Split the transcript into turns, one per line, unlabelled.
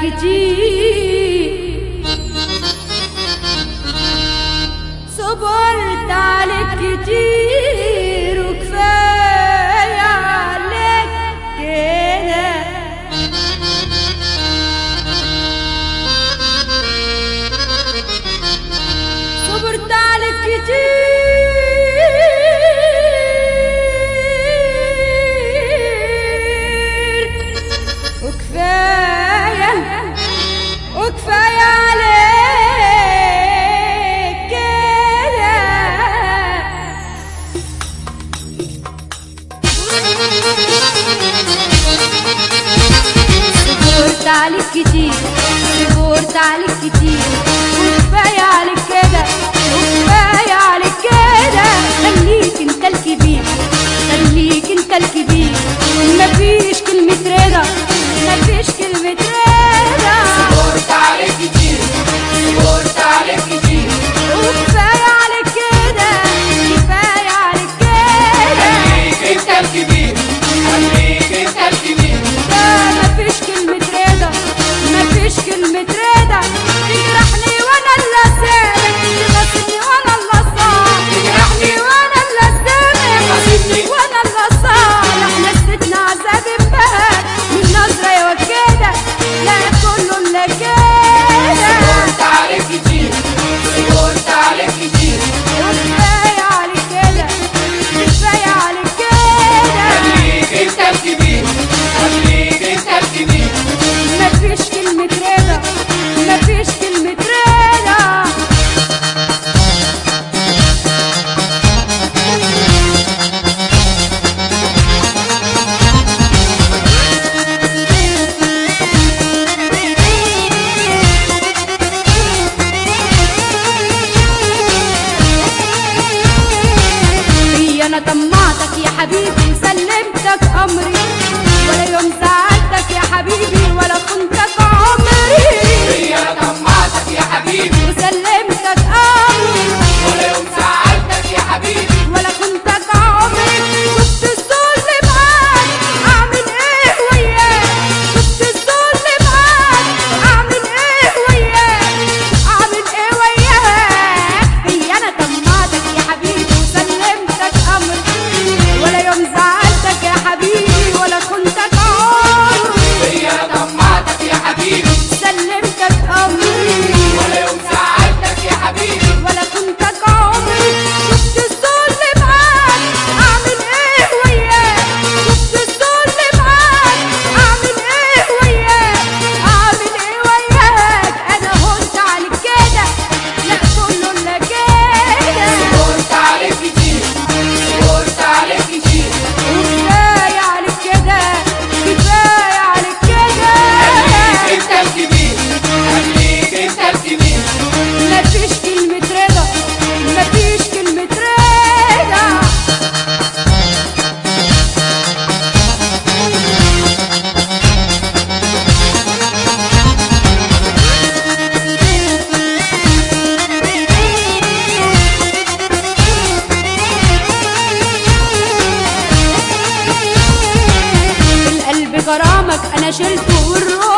كتير صبرت عليك كتير وكفاية عليك كده صبرت عليك كتير وكفاية وكفاية عليك كده صبرت عليك كتير صبرت عليك كتير وكفاية عليك كده وكفاية عليك كده خليك انت الكبير خليك انت الكبير مفيش كلمة رضا مفيش كلمة رضا
صبرت عليك كتير صبرت عليك كتير
وكفاية عليك كده كفاية عليك كده
خليك انت الكبير خليك انت الكبير
ده مفيش كلمة رضا مفيش كلمة رضا تجرحني وانا اللي سامع تغسلني وانا اللي صالح تجرحني وانا اللي سامع
غسلني.
وانا اللي صالح نسيتنا عذاب امبارح من نظرة يا كده لا كله الا كده
صبرت عليك كتير صبرت عليك كتير
وكفاية عليك كده كفاية عليك كده
خليك انت الكبير خليك انت الكبير
مفيش كلمة رضا مفيش كلمة رضا هي انا طمعتك يا حبيبي وسلمتك امري ولا يوم زعلتك يا حبيبي ولا خنتك عمري
هي انا طمعتك يا حبيبي
وسلمتك امري
ولا يوم زعلتك يا حبيبي
ولا خنتك عمري كنت الذل معاك اعمل ايه وياك كنت الذل معاك اعمل ايه وياك اعمل ايه وياك هي انا طمعتك يا حبيبي وسلمتك امري ولا يوم زعلتك يا حبيبي ولا خنتك عمري
هي انا طمعتك يا حبيبي
سلمتك امري
ولا يوم زعلتك يا حبيبي
ولا كنتك عمري كنت الذل معاك اعمل ايه وياك كنت الذل معاك اعمل ايه وياك اعمل ايه وياك انا هنت عليك كده لا كله الا كده
صبرت عليك كتير صبرت عليك كتير
وكفايه عليك كده كفايه عليك كده
خليك انت الكبير خليك انت الكبير
مفيش كلمة رضا مفيش كلمة رضا القلب غرامك انا شلته والروح